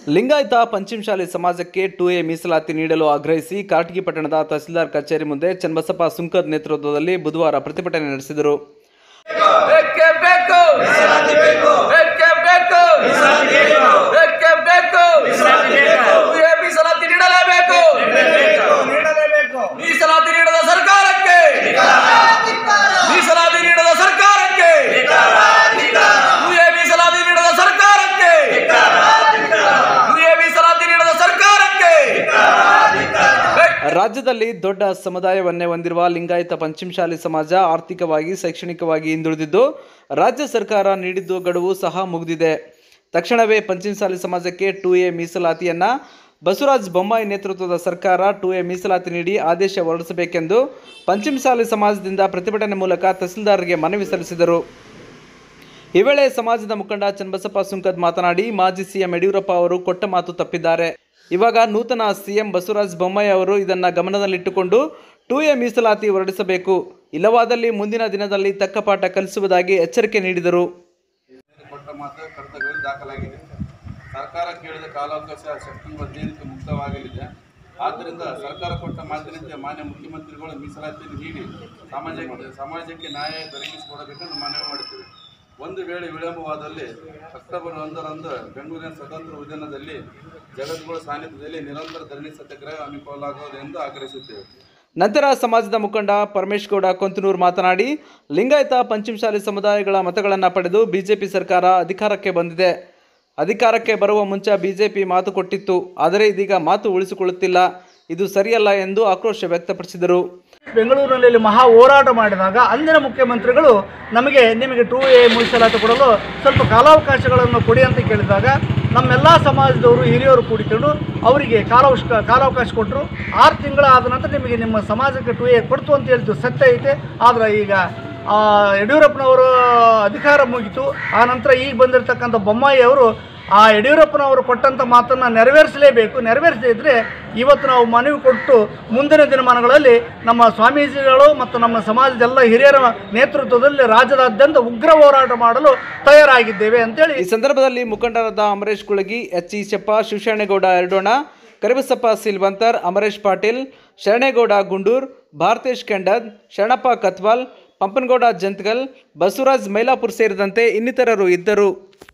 ಲಿಂಗಾಯತ ಪಂಚಮಶಾಲಿ ಸಮಾಜಕ್ಕೆ to A ಮೀಸಲಾತಿ ನೀಡಲು ಆಗ್ರಹಿಸಿ ಕಾರಟಗಿ ಪಟ್ಟಣದ ತಹಸೀಲ್ದಾರ್ ಕಚೇರಿ ಮುಂದೆ ಚನ್ನಬಸಪ್ಪ ಸುಂಕದ್ ನೇತೃತ್ವದಲ್ಲಿ ಬುಧವಾರ ಪ್ರತಿಭಟನೆ ನಡೆಸಿದರು ಬೇಕೇ ಬೇಕು ಬೇಕೇ ಬೇಕು ಬೇಕೇ ಬೇಕು ಉಳಿಯ ಮೀಸಲಾತಿ ನೀಡಲೇಬೇಕು ಮೀಸಲಾತಿ ನೀಡದ ಸರ್ಕಾರಕ್ಕೆ ಮೀಸಲಾತಿ ನೀಡದ ಸರ್ಕಾರಕ್ಕೆ ಉಳಿಯ ಮೀಸಲಾತಿ ನೀಡದ ಸರ್ಕಾರಕ್ಕೆ ಉಳಿಯ ಮೀಸಲಾತಿ ನೀಡದ ಸರ್ಕಾರಕ್ಕೆ ರಾಜ್ಯದಲ್ಲಿ ದೊಡ್ಡ ಸಮುದಾಯವನ್ನೇ ಹೊಂದಿರುವ ಲಿಂಗಾಯತ ಪಂಚಮಶಾಲಿ ಸಮಾಜ ಆರ್ಥಿಕವಾಗಿ ಶೈಕ್ಷಣಿಕವಾಗಿ ಹಿಂದುಳಿದಿದ್ದು ರಾಜ್ಯ ಸರ್ಕಾರ ನೀಡಿದ್ದು ಗಡುವು ಸಹ ಮುಗಿದಿದೆ ತಕ್ಷಣವೇ ಪಂಚಮಶಾಲಿ ಸಮಾಜಕ್ಕೆ ಟು ಎ ಮೀಸಲಾತಿಯನ್ನ ಬಸವರಾಜ ಬೊಮ್ಮಾಯಿ ನೇತೃತ್ವದ ಸರ್ಕಾರ ಟು ಎ ಮೀಸಲಾತಿ ನೀಡಿ ಆದೇಶ ಹೊರಡಿಸಬೇಕೆಂದು ಪಂಚಮಶಾಲಿ ಸಮಾಜದಿಂದ ಪ್ರತಿಭಟನೆ ಮೂಲಕ ತಹಸೀಲ್ದಾರ್ಗೆ ಮನವಿ ಸಲ್ಲಿಸಿದರು ಈ ವೇಳೆ ಸಮಾಜದ ಮುಖಂಡ ಚನ್ನಬಸಪ್ಪ ಸುಂಕದ್ ಮಾತನಾಡಿ ಮಾಜಿ ಸಿಎಂ ಯಡಿಯೂರಪ್ಪ ಅವರು ಕೊಟ್ಟ ಮಾತು ತಪ್ಪಿದ್ದಾರೆ ಇವಾಗ ನೂತನ ಸಿಎಂ ಬಸವರಾಜ ಬೊಮ್ಮಾಯಿ ಅವರು ಇದನ್ನ ಗಮನದಲ್ಲಿಟ್ಟುಕೊಂಡು ಟು ಎ ಮೀಸಲಾತಿ ಹೊರಡಿಸಬೇಕು ಇಲ್ಲವಾದಲ್ಲಿ ಮುಂದಿನ ದಿನದಲ್ಲಿ ತಕ್ಕ ಪಾಠ ಕಲಿಸುವುದಾಗಿ ಎಚ್ಚರಿಕೆ ನೀಡಿದರು ಕೊಟ್ಟ ಮಾತು ಕರ್ತವ್ಯದಲ್ಲಿ ದಾಖಲಾಗಿದೆ ಸರ್ಕಾರ ಕೇಳಿದ ಕಾಲಾವಕಾಶ ಸೆಪ್ಟೆಂಬರ್ ಹದಿನೈದಕ್ಕೆ ಮುಕ್ತವಾಗಲಿದೆ ಆದ್ದರಿಂದ ಸರ್ಕಾರ ಕೊಟ್ಟ ಮಾತಿನಂತೆ ಮಾನ್ಯ ಮುಖ್ಯಮಂತ್ರಿಗಳು ಮೀಸಲಾತಿಯನ್ನು ನೀಡಿ ಸಮಾಜಕ್ಕೆ ಸಮಾಜಕ್ಕೆ ನ್ಯಾಯ ದೊರಕಿಸಿಕೊಡಬೇಕೆಂದು ಮನವಿ ಮಾಡುತ್ತೇವೆ ಒಂದು ವೇಳೆ ವಿಳಂಬವಾದಲ್ಲಿ ಅಕ್ಟೋಬರ್ ಒಂದರಂದು ಬೆಂಗಳೂರಿನ ಸ್ವತಂತ್ರ ಉದ್ಯಾನದಲ್ಲಿ ಜಗದ್ಗುಳ ಸಾನ್ನಿಧ್ಯದಲ್ಲಿ ನಿರಂತರ ಧರಣಿ ಸತ್ಯಾಗ್ರಹ ಹಮ್ಮಿಕೊಳ್ಳಲಾಗುವುದು ಎಂದು ಆಗ್ರಹಿಸುತ್ತೇವೆ ನಂತರ ಸಮಾಜದ ಮುಖಂಡ ಪರಮೇಶ್ ಗೌಡ ಕೊಂತನೂರು ಮಾತನಾಡಿ ಲಿಂಗಾಯತ ಪಂಚಮಶಾಲಿ ಸಮುದಾಯಗಳ ಮತಗಳನ್ನು ಪಡೆದು ಬಿಜೆಪಿ ಸರ್ಕಾರ ಅಧಿಕಾರಕ್ಕೆ ಬಂದಿದೆ ಅಧಿಕಾರಕ್ಕೆ ಬರುವ ಮುಂಚೆ ಬಿಜೆಪಿ ಮಾತು ಕೊಟ್ಟಿತ್ತು ಆದರೆ ಇದೀಗ ಮಾತು ಉಳಿಸಿಕೊಳ್ಳುತ್ತಿಲ್ಲ ಇದು ಸರಿಯಲ್ಲ ಎಂದು ಆಕ್ರೋಶ ವ್ಯಕ್ತಪಡಿಸಿದರು ಬೆಂಗಳೂರಿನಲ್ಲಿ ಮಹಾ ಹೋರಾಟ ಮಾಡಿದಾಗ ಅಂದಿನ ಮುಖ್ಯಮಂತ್ರಿಗಳು ನಮಗೆ ನಿಮಗೆ ಟೂ ಎ ಮೀಸಲಾತಿ ಕೊಡಲು ಸ್ವಲ್ಪ ಕಾಲಾವಕಾಶಗಳನ್ನು ಕೊಡಿ ಅಂತ ಕೇಳಿದಾಗ ನಮ್ಮೆಲ್ಲ ಸಮಾಜದವರು ಹಿರಿಯರು ಕೂಡಿಕೊಂಡು ಅವರಿಗೆ ಕಾಲಾವಶ ಕಾಲಾವಕಾಶ ಕೊಟ್ಟರು ಆರು ತಿಂಗಳ ಆದ ನಂತರ ನಿಮಗೆ ನಿಮ್ಮ ಸಮಾಜಕ್ಕೆ ಟೂ ಎ ಕೊಡ್ತು ಅಂತ ಹೇಳಿದ್ದು ಸತ್ಯ ಐತೆ ಆದರೆ ಈಗ ಆ, ಯಡಿಯೂರಪ್ಪನವರು ಅಧಿಕಾರ ಮುಗಿತು ಆ ನಂತರ ಈಗ ಬಂದಿರತಕ್ಕಂಥ ಬೊಮ್ಮಾಯಿ ಅವರು ಆ ಯಡಿಯೂರಪ್ಪನವರು ಕೊಟ್ಟಂಥ ಮಾತನ್ನು ನೆರವೇರಿಸಲೇಬೇಕು ನೆರವೇರಿಸದೇ ಇದ್ದರೆ ಇವತ್ತು ನಾವು ಮನವಿ ಕೊಟ್ಟು ಮುಂದಿನ ದಿನಮಾನಗಳಲ್ಲಿ ನಮ್ಮ ಸ್ವಾಮೀಜಿಗಳು ಮತ್ತು ನಮ್ಮ ಸಮಾಜದ ಎಲ್ಲ ಹಿರಿಯರ ನೇತೃತ್ವದಲ್ಲಿ ರಾಜ್ಯದಾದ್ಯಂತ ಉಗ್ರ ಹೋರಾಟ ಮಾಡಲು ತಯಾರಾಗಿದ್ದೇವೆ ಅಂತೇಳಿ ಈ ಸಂದರ್ಭದಲ್ಲಿ ಮುಖಂಡರಾದ ಅಮರೇಶ್ ಕುಳಗಿ ಎಚ್ ಈಶಪ್ಪ ಶಿವಶರಣೇಗೌಡ ಎರಡೋಣ ಕರಿಬಸಪ್ಪ ಸಿಲ್ವಂತರ್ ಅಮರೇಶ್ ಪಾಟೀಲ್ ಶರಣೇಗೌಡ ಗುಂಡೂರ್ ಭಾರತೇಶ್ ಕೆಂಡದ್ ಶರಣಪ್ಪ ಕತ್ವಾಲ್ ಪಂಪನಗೌಡ ಜಂತ್ಗಲ್ ಬಸವರಾಜ್ ಮೈಲಾಪುರ್ ಸೇರಿದಂತೆ ಇನ್ನಿತರರು ಇದ್ದರು